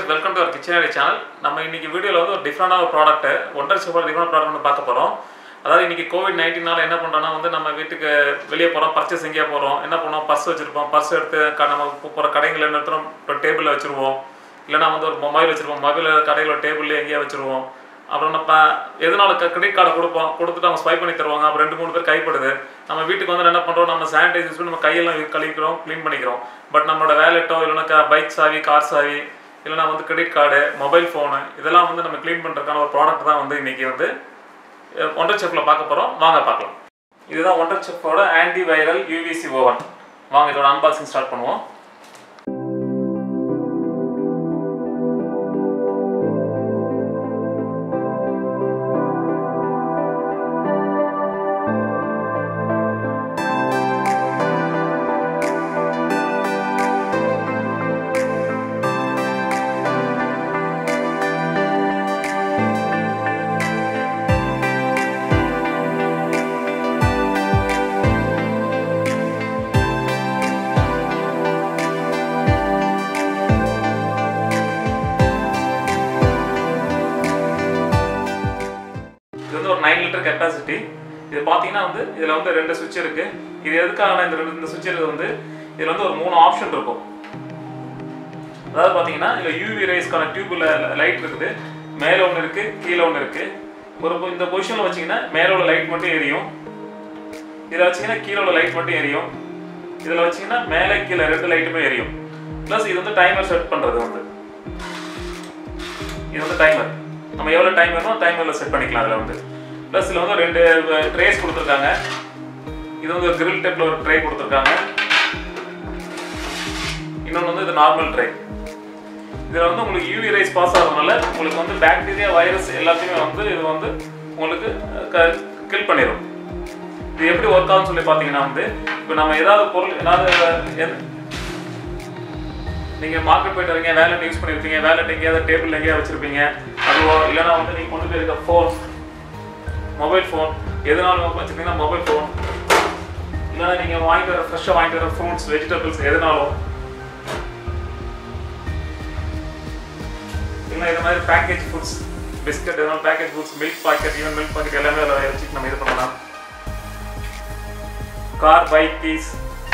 viewers welcome to our Kitchenary channel நம்ம இன்னைக்கு வீடியோவில் வந்து ஒரு டிஃப்ரெண்டான ஒரு ப்ராடக்ட் ஒன்றரை சூப்பர் டிஃப்ரெண்ட் ப்ராடக்ட் வந்து பார்க்க போகிறோம் அதாவது இன்னைக்கு கோவிட் நைன்டீனால என்ன பண்ணுறோம்னா வந்து நம்ம வீட்டுக்கு வெளியே போகிறோம் பர்ச்சேஸ் எங்கேயா போகிறோம் என்ன பண்ணுவோம் பர்ஸ் வச்சிருப்போம் பர்ஸ் எடுத்து க- நம்ம போகிற கடைகளில் என்ன எடுத்துகிறோம் இப்போ டேபிளில் வச்சிருவோம் இல்லைனா வந்து ஒரு மொபைல் வச்சிருப்போம் மொபைல் கடையில் டேபிள்ல எங்கேயா வச்சிருவோம் அப்புறம் நம்ம எதனால கிரெடிட் கார்டை கொடுப்போம் கொடுத்துட்டு அவங்க ஸ்வைப் பண்ணி தருவாங்க அப்புறம் ரெண்டு மூணு பேர் கைப்படுது நம்ம வீட்டுக்கு வந்து என்ன பண்ணுறோம் நம்ம சானிடைஸ் யூஸ் பண்ணி நம்ம கையெல்லாம் கழுவிக்கிறோம் க்ளீன் பண்ணிக்கிறோம் பட் நம்மளோட வேலெட்டோ இல்லைன்னா பைக் சாவி கார் சாவி இல்லைனா வந்து கிரெடிட் கார்டு மொபைல் ஃபோனு இதெல்லாம் வந்து நம்ம க்ளீன் பண்ணுறதுக்கான ஒரு ப்ராடக்ட் தான் வந்து இன்னைக்கு வந்து அஹ், ஒன்றரை செஃப்பில் பார்க்க போகிறோம் வாங்க பார்க்கலாம் இதுதான் ஒன்றரை செஃப்போட ஆன்டி வைரல் யூவிசி ஓவன் வாங்க இதோட அன்பாக்சிங் ஸ்டார்ட் பண்ணுவோம் இது வந்து ஒரு நைன் லிட்டர் கெப்பாசிட்டி இது பார்த்தீங்கன்னா வந்து இதில் வந்து ரெண்டு சுவிட்ச் இருக்கு இது எதுக்கான இந்த ரெண்டு இந்த சுவிட்ச் வந்து இதில் வந்து ஒரு மூணு ஆப்ஷன் இருக்கும் அதாவது பார்த்தீங்கன்னா இதில் யூவி ரேஸ்க்கான டியூப்ல லைட் இருக்குது மேலே ஒன்று இருக்கு கீழே ஒன்று இருக்கு ஒரு பொ- இந்த பொசிஷனில் வச்சீங்கன்னா மேலே உள்ள லைட் மட்டும் எரியும் இதில் வச்சீங்கன்னா கீழே உள்ள லைட் மட்டும் எரியும் இதில் வச்சீங்கன்னா மேலே கீழே ரெண்டு லைட்டுமே எரியும் ப்ளஸ் இது வந்து டைமர் செட் பண்ணுறது வந்து இது வந்து டைமர் நம்ம எவ்வளோ டைம் வேணுமோ டைமரில் செட் பண்ணிக்கலாம் அதில் வந்து ப்ளஸ் இதில் வந்து ரெண்டு ட்ரேஸ் கொடுத்துருக்காங்க இது வந்து ஒரு கிரில் டைப்பில் ஒரு ட்ரே கொடுத்துருக்காங்க இன்னொன்று வந்து இது நார்மல் ட்ரே இதில் வந்து உங்களுக்கு யூவி ரைஸ் பாஸ் ஆகிறதுனால உங்களுக்கு வந்து பாக்டீரியா வைரஸ் எல்லாத்தையுமே வந்து இது வந்து உங்களுக்கு கில் பண்ணிடும் இது எப்படி ஒர்க் ஆகும்னு சொல்லி பார்த்தீங்கன்னா வந்து இப்போ நம்ம ஏதாவது பொருள் ஏதாவது எது- நீங்க மார்க்கெட் போயிட்டு வரீங்க வேலெட் யூஸ் பண்ணிருப்பீங்க வேலெட் எங்கேயாவது டேபிள் எங்கேயாவது வச்சிருப்பீங்க அதுவோ இல்லைன்னா வந்து நீங்க கொண்டு போயிருக்க ஃபோன் மொபைல் ஃபோன் எதுனாலும் வச்சிருக்கீங்கன்னா மொபைல் ஃபோன் இல்லைன்னா நீங்க வாங்கிட்டு வர ஃப்ரெஷ்ஷாக வாங்கிட்டு வர ஃப்ரூட்ஸ் வெஜிடபிள்ஸ் எதுனாலும் இல்லை இது மாதிரி பேக்கேஜ் ஃபுட்ஸ் பிஸ்கட் எதுனாலும் package foods milk packet even milk packet எல்லாமே அதில் வச்சு நம்ம இது பண்ணலாம் கார் பைக் கீஸ்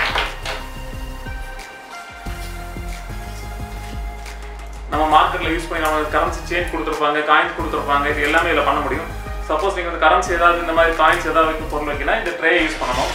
நம்ம மார்க்கெட்டில் யூஸ் பண்ணி நம்ம கரன்சி சேஞ்ச் கொடுத்துருப்பாங்க காயின்ஸ் கொடுத்துருப்பாங்க இது எல்லாமே இதில் பண்ண முடியும் சப்போஸ் நீங்கள் வந்து கரன்சி ஏதாவது இந்த மாதிரி காயின்ஸ் ஏதாவது வைக்க பொருள் வைக்கினா இந்த ட்ரே யூஸ் பண்ணணும்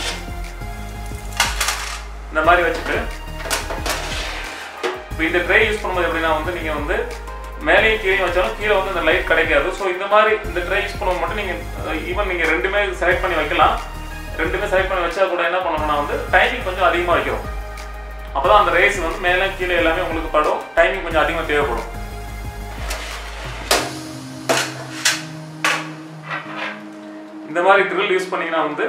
இந்த மாதிரி வச்சுட்டு இப்போ இந்த ட்ரே யூஸ் பண்ணும்போது எப்படின்னா வந்து நீங்கள் வந்து மேலேயும் கீழே வச்சாலும் கீழே வந்து இந்த லைட் கிடைக்காது ஸோ இந்த மாதிரி இந்த ட்ரே யூஸ் பண்ணும்போது மட்டும் நீங்கள் ஈவன் நீங்கள் ரெண்டுமே செலக்ட் பண்ணி வைக்கலாம் ரெண்டுமே செலக்ட் பண்ணி வச்சா கூட என்ன பண்ணணும்னா வந்து டைமிங் கொஞ்சம் அதிகமாக வைக்கிறோம் அப்பதான் அந்த ரேஸ் வந்து மேலே கீழே எல்லாமே உங்களுக்கு படும் டைமிங் கொஞ்சம் அதிகமாக தேவைப்படும் இந்த மாதிரி grill யூஸ் பண்ணீங்கன்னா வந்து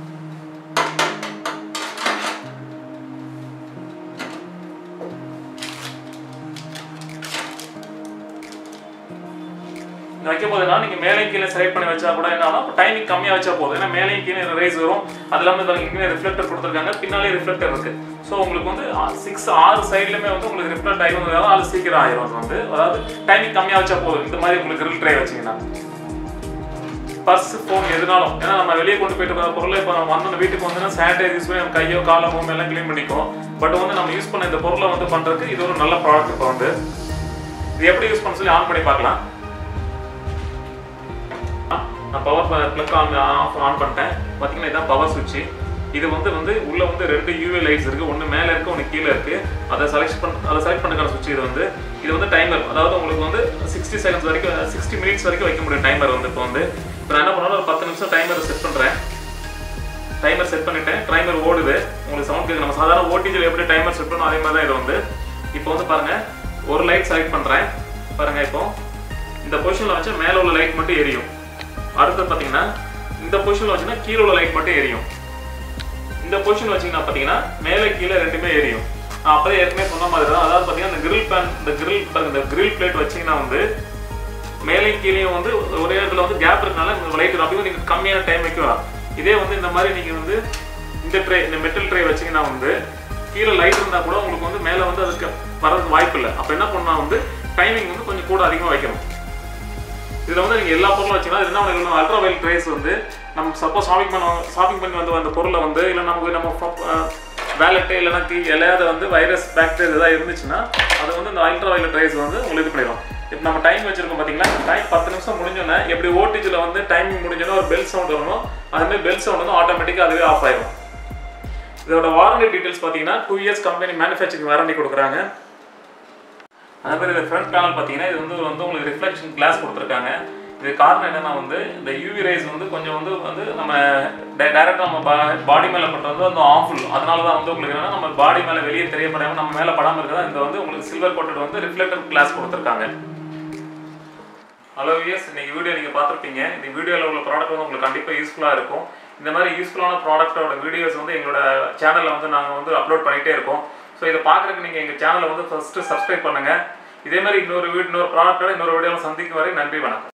இது வைக்கும் போதுனா நீங்க மேலே கீழே செலக்ட் பண்ணி வச்சா கூட என்ன ஆகும் டைமிங் கம்மியா வச்சா போதும் ஏன்னா மேலேயும் கீழே ரேஸ் வரும் அது இல்லாமல் பாருங்க இங்கே ரிஃப்ளெக்டர் கொடுத்துருக்காங்க பின்னாலே ரிஃப்ளெக்டர் இருக்கு ஸோ உங்களுக்கு வந்து சிக்ஸ் ஆறு சைட்லையுமே வந்து உங்களுக்கு ரிஃப்ளெக்ட் ஆகி வந்ததால அது சீக்கிரம் ஆயிரும் அது வந்து அதாவது டைமிங் கம்மியா வச்சா போதும் இந்த மாதிரி உங்களுக்கு grill ட்ரை வச்சீங்கன்னா பர்ஸ் ஃபோன் எதுனாலும் ஏன்னா நம்ம வெளியே கொண்டு போயிட்டு வர பொருளை இப்போ நம்ம வந்து வீட்டுக்கு வந்து சானிடைஸ் யூஸ் பண்ணி நம்ம கையோ காலோ ஹோம் எல்லாம் க்ளீன் பண்ணிக்குவோம் பட் வந்து நம்ம யூஸ் பண்ண இந்த பொருளை வந்து பண்றதுக்கு இது ஒரு நல்ல ப்ராடக்ட் இப்போ வந்து இது எப்படி யூஸ் பண்ண சொல்லி ஆன் பண்ணி பார்க்கலாம் நான் power plug on off on பண்ணிட்டேன் பார்த்தீங்கன்னா இதான் பவர் சுவிட்ச் இது வந்து வந்து உள்ள வந்து ரெண்டு யூவி லைட்ஸ் இருக்கு ஒன்று மேலே இருக்கு ஒன்று கீழே இருக்கு அதை செலக்ட் பண்ண அதை செலக்ட் பண்ணுற சுவிட்ச் இது வந்து இது வந்து டைமர் அதாவது உங்களுக்கு வந்து சிக்ஸ்டி செகண்ட்ஸ் வரைக்கும் சிக்ஸ்டி மினிட்ஸ் வரைக்கும் வைக்க முடியும் டைமர் வந்து இப்போ வந்து இப்போ நான் என்ன பண்ணாலும் ஒரு பத்து நிமிஷம் டைமர் செட் பண்ணுறேன் டைமர் செட் பண்ணிட்டேன் டைமர் ஓடுது உங்களுக்கு சவுண்ட் கேட்கு நம்ம சாதாரண ஓடிஜியில் எப்படி டைமர் செட் பண்ணோம் அதே மாதிரி தான் இது வந்து இப்போ வந்து பாருங்க ஒரு லைட் செலக்ட் பண்ணுறேன் பாருங்க இப்போ இந்த பொசிஷனில் வச்சா மேலே உள்ள லைட் மட்டும் எரியும் அடுத்து பார்த்தீங்கன்னா இந்த பொசிஷனில் வச்சீங்கன்னா கீழே உள்ள லைட் மட்டும் எரியும் இந்த பொசிஷன் வச்சீங்கன்னா பார்த்தீங்கன்னா மேலே கீழே ரெண்டுமே எரியும் நான் அப்போதே ஏற்கனவே சொன்ன மாதிரி தான் அதாவது பார்த்தீங்கன்னா இந்த grill பேன் இந்த grill பாருங்க இந்த grill பிளேட் வச்சீங்கன்னா வந்து மேலே கீழேயும் வந்து ஒரே இடத்துல வந்து கேப் இருக்கனால இந்த லைட் அப்படியும் நீங்கள் கம்மியான டைம் வைக்கலாம் இதே வந்து இந்த மாதிரி நீங்கள் வந்து இந்த ட்ரே இந்த மெட்டல் ட்ரே வச்சீங்கன்னா வந்து கீழே லைட் இருந்தால் கூட உங்களுக்கு வந்து மேலே வந்து அதுக்கு வரதுக்கு வாய்ப்பு இல்லை அப்போ என்ன பண்ணால் வந்து டைமிங் வந்து கொஞ்சம் கூட அதிகமாக வைக்கணும் இதில் வந்து நீங்கள் எல்லா பொருளும் வச்சுக்கலாம் இது என்ன பண்ணணும் அல்ட்ரா வைல் ட்ரேஸ் வந்து நம்ம சப்போஸ் ஷாப்பிங் பண்ண ஷாப்பிங் பண்ணி வந்து அந்த பொருளை வந்து இல்லை நமக்கு நம்ம வேலெட்டு இல்லைனா கீ எல்லையாவது வந்து வைரஸ் பாக்டீரியா ஏதாவது இருந்துச்சுன்னா அது வந்து இந்த அல்ட்ரா வைலட் ட்ரேஸ் வந்து உங்களுக்கு இது பண்ணிடும் இப்போ நம்ம டைம் வச்சிருக்கோம் பார்த்தீங்களா டைம் பத்து நிமிஷம் முடிஞ்சோன்னே எப்படி ஓடிஜில் வந்து டைமிங் முடிஞ்சோன்னா ஒரு பெல் சவுண்ட் வரணும் அதுமாதிரி பெல் சவுண்ட் வந்து ஆட்டோமேட்டிக்காக அதுவே ஆஃப் ஆயிடும் இதோட வாரண்டி டீடைல்ஸ் பார்த்தீங்கன்னா two years company manufacturing warranty கொடுக்குறாங்க அதே மாதிரி இந்த ஃப்ரண்ட் பேனல் பார்த்தீங்கன்னா இது வந்து வந்து உங்களுக்கு ரிஃப்ளெக்ஷன் கிளாஸ் கொடுத்துருக்காங்க இது காரணம் என்னன்னா வந்து இந்த யூவி ரேஸ் வந்து கொஞ்சம் வந்து வந்து நம்ம டைரெக்டாக நம்ம பாடி மேலே பண்ணுறது வந்து ஆஃபுல் அதனால தான் வந்து உங்களுக்கு என்னன்னா நம்ம பாடி மேலே வெளியே தெரியப்படாமல் நம்ம மேலே படாமல் இருக்கிறதா இந்த வந்து உங்களுக்கு சில்வர் கோட்டட் வந்து ரிஃப்ளெக்டர் கிளாஸ் கொடுத்துருக்காங்க ஹலோ வியர்ஸ் இன்னைக்கு வீடியோ நீங்கள் பார்த்துருப்பீங்க இந்த வீடியோவில் உள்ள ப்ராடக்ட் வந்து உங்களுக்கு கண்டிப்பாக யூஸ்ஃபுல்லாக இருக்கும் இந்த மாதிரி யூஸ்ஃபுல்லான ப்ராடக்ட்டோட வீடியோஸ் வந்து எங்களோட சேனலில் வந்து நாங்கள் வந்து அப்லோட் பண்ணிகிட்டே இருக்கோம் ஸோ இதை பார்க்குறதுக்கு நீங்கள் எங்கள் சேனலை வந்து ஃபஸ்ட்டு சப்ஸ்கிரைப் பண்ணுங்கள் இதே மாதிரி இன்னொரு வீடு இன்னொரு ப்ராடக்ட்டோட இன்னொரு வீடியோவில் சந்திக்கும் வரை நன்றி வணக்கம்